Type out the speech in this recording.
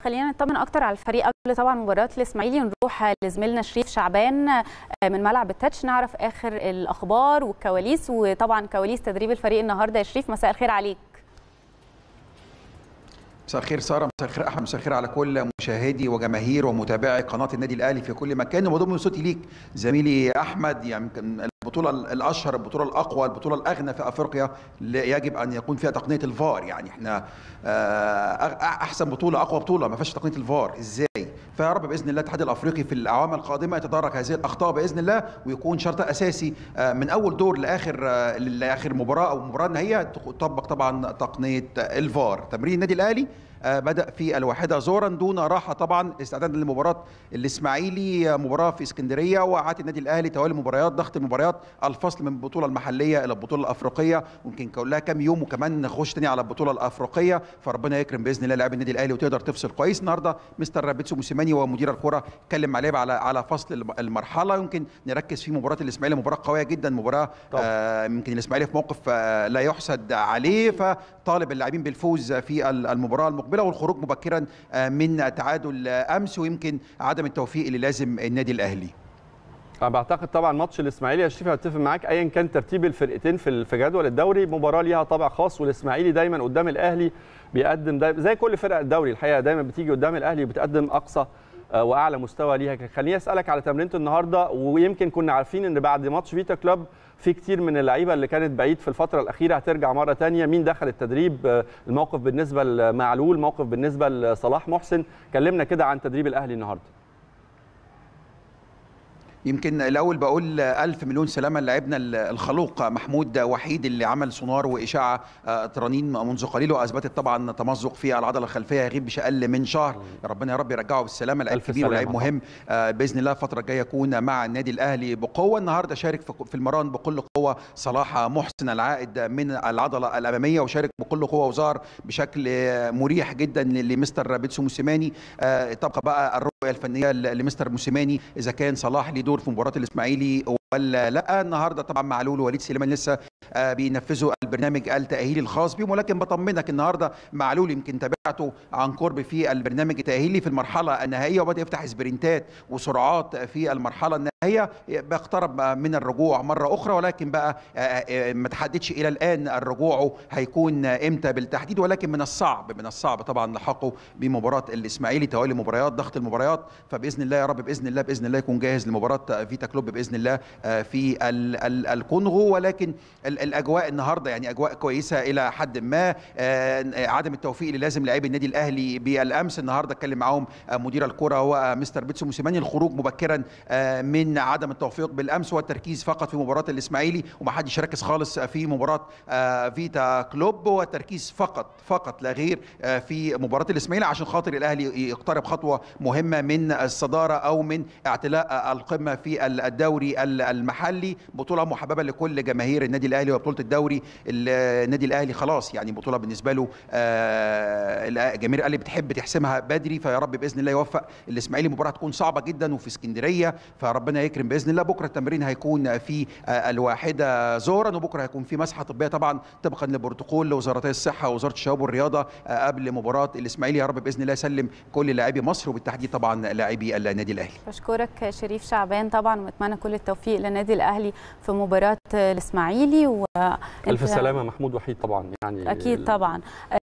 خلينا نطمن اكتر على الفريق قبل طبعا مباراه الاسماعيلي ونروح لزميلنا شريف شعبان من ملعب التاتش نعرف اخر الاخبار والكواليس وطبعا كواليس تدريب الفريق النهارده يا شريف مساء الخير عليك مساء الخير ساره مساء الخير احمد مساء الخير على كل مشاهدي وجماهير ومتابعي قناه النادي الاهلي في كل مكان وبضم صوتي ليك زميلي احمد يعني البطوله الاشهر البطوله الاقوى البطوله الاغنى في افريقيا يجب ان يكون فيها تقنيه الفار يعني احنا احسن بطوله اقوى بطوله ما فيهاش تقنيه الفار ازاي فيا رب باذن الله الاتحاد الافريقي في الاعوام القادمه يتدارك هذه الاخطاء باذن الله ويكون شرط اساسي من اول دور لاخر لاخر مباراه او مباراه النهائيه تطبق طبعا تقنيه الفار تمرين النادي الاهلي بدا في الواحده زورا دون راحه طبعا استعدادا لمباراه الاسماعيلي مباراه في اسكندريه وعاد النادي الاهلي توالي مباريات ضغط المباريات الفصل من البطوله المحليه الى البطوله الافريقيه ممكن كلها كام يوم وكمان نخش تاني على البطوله الافريقيه فربنا يكرم باذن الله لاعبي النادي الاهلي وتقدر تفصل كويس النهارده مستر بيتسو موسيماني ومدير الكره اتكلم عليه على على فصل المرحله يمكن نركز في مباراه الاسماعيلي مباراه قويه جدا مباراه آه يمكن الاسماعيلي في موقف آه لا يحسد عليه فطالب اللاعبين بالفوز في المباراه المقبله والخروج مبكرا من تعادل امس ويمكن عدم التوفيق اللي لازم النادي الاهلي انا بعتقد طبعا ماتش الاسماعيلي يا شريف هتفق معاك ايا كان ترتيب الفرقتين في في جدول الدوري مباراه ليها طابع خاص والاسماعيلي دايما قدام الاهلي بيقدم دايما زي كل فرق الدوري الحقيقه دايما بتيجي قدام الاهلي وبتقدم اقصى واعلى مستوى ليها خليني اسالك على تمرينه النهارده ويمكن كنا عارفين ان بعد ماتش فيتا كلوب في كتير من اللعيبه اللي كانت بعيد في الفتره الاخيره هترجع مره ثانيه مين دخل التدريب الموقف بالنسبه لمعلول موقف بالنسبه لصلاح محسن كلمنا كده عن تدريب الاهلي النهارده يمكن الاول بقول الف مليون سلامه للاعبنا الخلوق محمود وحيد اللي عمل سونار واشعه ترانين منذ قليل واثبتت طبعا تمزق في العضله الخلفيه يغيب مش اقل من شهر ربنا يا رب يرجعه بالسلامه لعيب كبير ولاعيب مهم باذن الله الفتره الجايه يكون مع النادي الاهلي بقوه النهارده شارك في المران بكل قوه صلاح محسن العائد من العضله الاماميه وشارك بكل قوه وظهر بشكل مريح جدا لمستر بيتسو موسيماني تبقى بقى الرؤيه الفنيه لمستر موسيماني اذا كان صلاح ليه دور في مباراه الاسماعيلي ولا لا النهارده طبعا معلول ووليد سليمان لسه بينفذوا البرنامج التاهيلي الخاص بهم ولكن بطمنك النهارده معلول يمكن تابعته عن قرب في البرنامج التاهيلي في المرحله النهائيه وبدا يفتح سبرنتات وسرعات في المرحله النهائيه بيقترب من الرجوع مره اخرى ولكن بقى ما تحددش الى الان رجوعه هيكون امتى بالتحديد ولكن من الصعب من الصعب طبعا لحقه بمباراه الاسماعيلي توالي مباريات ضغط المباريات فباذن الله يا رب باذن الله باذن الله يكون جاهز لمباراه فيتا كلوب باذن الله في الكونغو ولكن الاجواء النهارده يعني اجواء كويسه الى حد ما عدم التوفيق اللي لازم لاعبي النادي الاهلي بالامس النهارده اتكلم معاهم مدير الكره ومستر بيتسو موسيماني الخروج مبكرا من عدم التوفيق بالامس والتركيز فقط في مباراه الاسماعيلي ومحدش ركز خالص في مباراه فيتا كلوب والتركيز فقط فقط لا غير في مباراه الاسماعيلي عشان خاطر الاهلي يقترب خطوه مهمه من الصداره او من اعتلاء القمه في الدوري المحلي بطوله محببه لكل جماهير النادي الاهلي وبطوله الدوري النادي الاهلي خلاص يعني بطوله بالنسبه له جماهير الاهلي بتحب تحسمها بدري فيا رب باذن الله يوفق الاسماعيلي مباراه تكون صعبه جدا وفي اسكندريه فربنا يكرم باذن الله بكره التمرين هيكون في الواحده زورا وبكره هيكون في مسحه طبيه طبعا طبقا لبروتوكول لوزارتي الصحه ووزاره الشباب والرياضه قبل مباراه الاسماعيلي يا رب باذن الله يسلم كل لاعبي مصر وبالتحديد طبعا لاعبي النادي الاهلي بشكرك شريف شعبان طبعا ونتمنى كل التوفيق للنادي الاهلي في مباراه الاسماعيلي و الف سلامه محمود وحيد طبعا يعني اكيد طبعا